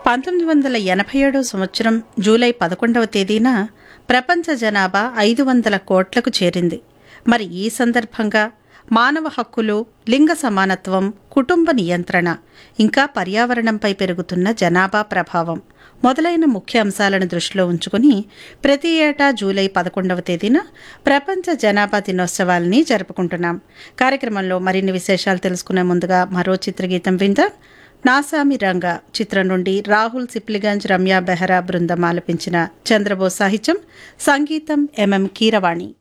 పంతొమ్మిది వందల ఎనభై ఏడవ సంవత్సరం జూలై పదకొండవ తేదీన ప్రపంచ జనాభా ఐదు వందల కోట్లకు చేరింది మరి ఈ సందర్భంగా మానవ హక్కులు లింగ సమానత్వం కుటుంబ నియంత్రణ ఇంకా పర్యావరణంపై పెరుగుతున్న జనాభా ప్రభావం మొదలైన ముఖ్య అంశాలను దృష్టిలో ఉంచుకుని ప్రతి ఏటా జూలై పదకొండవ తేదీన ప్రపంచ జనాభా దినోత్సవాల్ని జరుపుకుంటున్నాం కార్యక్రమంలో మరిన్ని విశేషాలు తెలుసుకునే ముందుగా మరో చిత్రగీతం విందాం నాసామి రంగ చిత్రం నుండి రాహుల్ సిప్లిగంజ్ రమ్య బెహరా బృందం ఆలపించిన చంద్రబోస్ సాహిత్యం సంగీతం ఎంఎం కీరవాణి